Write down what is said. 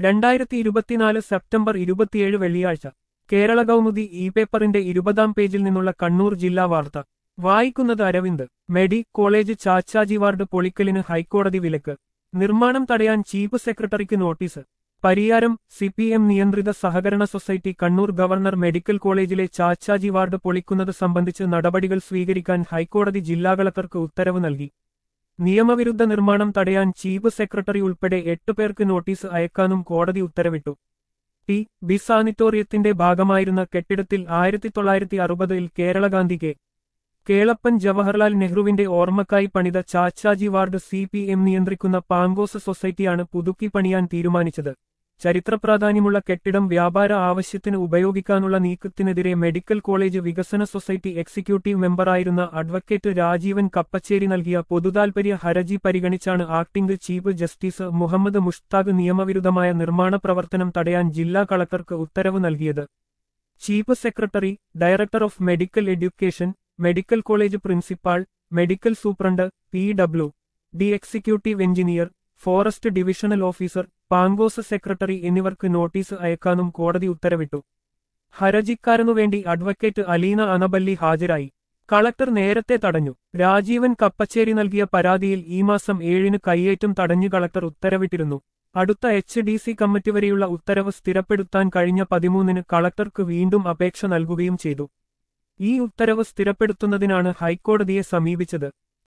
രണ്ടായിരത്തി ഇരുപത്തിനാല് സെപ്റ്റംബർ ഇരുപത്തിയേഴ് വെള്ളിയാഴ്ച കേരള കൗമുദി ഇ പേപ്പറിന്റെ ഇരുപതാം പേജിൽ നിന്നുള്ള കണ്ണൂർ ജില്ലാ വാർത്ത വായിക്കുന്നത് Aravind medi college Chachaji ward പൊളിക്കലിന് ഹൈക്കോടതി വിലക്ക് നിർമ്മാണം തടയാൻ ചീഫ് സെക്രട്ടറിക്ക് notice Pariyaram C P M നിയന്ത്രിത സഹകരണ സൊസൈറ്റി കണ്ണൂർ ഗവർണർ മെഡിക്കൽ കോളേജിലെ ചാച്ചാജി വാർഡ് പൊളിക്കുന്നത് സംബന്ധിച്ച് നടപടികൾ സ്വീകരിക്കാൻ ഹൈക്കോടതി ജില്ലാ കളക്ടർക്ക് ഉത്തരവ് നൽകി നിയമവിരുദ്ധ നിർമ്മാണം തടയാൻ ചീഫ് സെക്രട്ടറി ഉൾപ്പെടെ എട്ട് പേർക്ക് നോട്ടീസ് അയക്കാനും കോടതി ഉത്തരവിട്ടു ടി ബി സാനിറ്റോറിയത്തിന്റെ ഭാഗമായിരുന്ന കെട്ടിടത്തിൽ ആയിരത്തി തൊള്ളായിരത്തി അറുപതിൽ കേരളഗാന്ധി കെ കേളപ്പൻ ജവഹർലാൽ നെഹ്റുവിന്റെ ഓർമ്മക്കായി പണിത Chachaji ward C P M നിയന്ത്രിക്കുന്ന പാങ്കോസ് സൊസൈറ്റിയാണ് പുതുക്കി പണിയാൻ തീരുമാനിച്ചത് ചരിത്രപ്രാധാന്യമുള്ള കെട്ടിടം വ്യാപാര ആവശ്യത്തിന് ഉപയോഗിക്കാനുള്ള നീക്കത്തിനെതിരെ മെഡിക്കൽ കോളേജ് വികസന സൊസൈറ്റി എക്സിക്യൂട്ടീവ് മെമ്പറായിരുന്ന അഡ്വക്കേറ്റ് രാജീവൻ കപ്പച്ചേരി നൽകിയ പൊതുതാൽപര്യ ഹർജി പരിഗണിച്ചാണ് acting chief justice Muhammad Mushtaq നിയമവിരുദ്ധമായ നിർമ്മാണ പ്രവർത്തനം തടയാൻ ജില്ലാ കളക്ടർക്ക് ഉത്തരവ് നൽകിയത് chief secretary director of medical education medical college principal medical superintendent P W D executive engineer forest divisional officer പാങ്കോസ് സെക്രട്ടറി എന്നിവർക്ക് നോട്ടീസ് അയക്കാനും കോടതി ഉത്തരവിട്ടു ഹരജിക്കാരനുവേണ്ടി അഡ്വക്കേറ്റ് അലീന അനബല്ലി ഹാജരായി കളക്ടർ നേരത്തെ തടഞ്ഞു രാജീവൻ കപ്പച്ചേരി നൽകിയ പരാതിയിൽ ഈ മാസം ഏഴിന് കയ്യേറ്റം തടഞ്ഞു കളക്ടർ ഉത്തരവിട്ടിരുന്നു അടുത്ത എച്ച് ഡി സി കമ്മിറ്റി വരെയുള്ള ഉത്തരവ് സ്ഥിരപ്പെടുത്താൻ കഴിഞ്ഞ പതിമൂന്നിന് കളക്ടർക്ക് വീണ്ടും അപേക്ഷ നൽകുകയും ചെയ്തു ഈ ഉത്തരവ് സ്ഥിരപ്പെടുത്തുന്നതിനാണ് ഹൈക്കോടതിയെ സമീപിച്ചത്